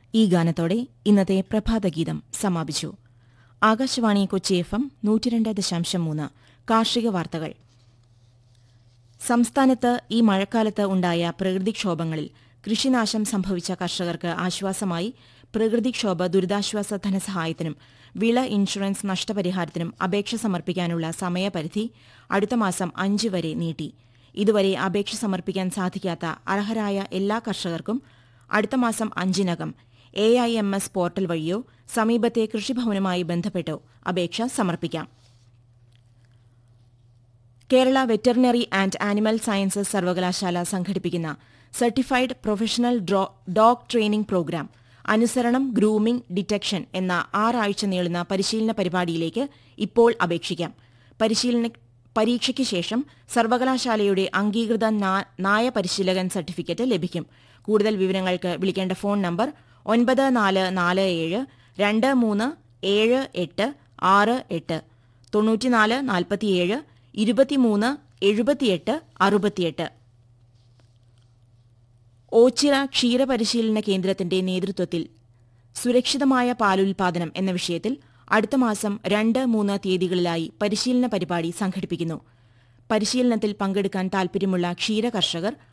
ഈ ഗാനത്തോടെ ഇന്നത്തെ പ്രഭാതഗീതം സമാപിച്ചു ആകാശവാണി കൊച്ചി എഫ് എം നൂറ്റിരണ്ട് ദശാംശം മൂന്ന് കാർഷിക വാർത്തകൾ സംസ്ഥാനത്ത് ഈ മഴക്കാലത്ത് ഉണ്ടായ പ്രകൃതിക്ഷോഭങ്ങളിൽ കൃഷിനാശം സംഭവിച്ച കർഷകർക്ക് ആശ്വാസമായി പ്രകൃതിക്ഷോഭ ദുരിതാശ്വാസ ധനസഹായത്തിനും വിള ഇൻഷുറൻസ് നഷ്ടപരിഹാരത്തിനും അപേക്ഷ സമർപ്പിക്കാനുള്ള സമയപരിധി അടുത്ത മാസം അഞ്ച് വരെ നീട്ടി ഇതുവരെ അപേക്ഷ സമർപ്പിക്കാൻ സാധിക്കാത്ത അർഹരായ എല്ലാ കർഷകർക്കും അടുത്ത മാസം അഞ്ചിനകം A I M S portal വഴിയോ സമീപത്തെ കൃഷിഭവനുമായി ബന്ധപ്പെട്ടോ അപേക്ഷ സമർപ്പിക്കാം Kerala veterinary and animal sciences സർവകലാശാല സംഘടിപ്പിക്കുന്ന certified professional dog training programme അനുസരണം ഗ്രൂമിംഗ് ഡിറ്റക്ഷൻ എന്ന ആറാഴ്ച നീളുന്ന പരിശീലന പരിപാടിയിലേക്ക് ഇപ്പോൾ അപേക്ഷിക്കാം പരിശീലന പരീക്ഷയ്ക്ക് ശേഷം സർവകലാശാലയുടെ അംഗീകൃത നായ പരിശീലകൻ സർട്ടിഫിക്കറ്റ് ലഭിക്കും കൂടുതൽ വിവരങ്ങൾക്ക് വിളിക്കേണ്ട ഫോൺ നമ്പർ ഒൻപത് നാല് നാല് ഏഴ് രണ്ട് മൂന്ന് ഏഴ് എട്ട് ആറ് എട്ട് തൊണ്ണൂറ്റിനാല് നാൽപ്പത്തിയേഴ് ഇരുപത്തിമൂന്ന് എഴുപത്തിയെട്ട് അറുപത്തിയെട്ട് ഓച്ചിറ ക്ഷീരപരിശീലന കേന്ദ്രത്തിന്റെ നേതൃത്വത്തിൽ സുരക്ഷിതമായ പാലുൽപാദനം എന്ന വിഷയത്തിൽ അടുത്ത മാസം രണ്ട് മൂന്ന് തീയതികളിലായി പരിശീലന പരിപാടി സംഘടിപ്പിക്കുന്നു പരിശീലനത്തിൽ പങ്കെടുക്കാൻ താൽപര്യമുള്ള ക്ഷീര കർഷകർ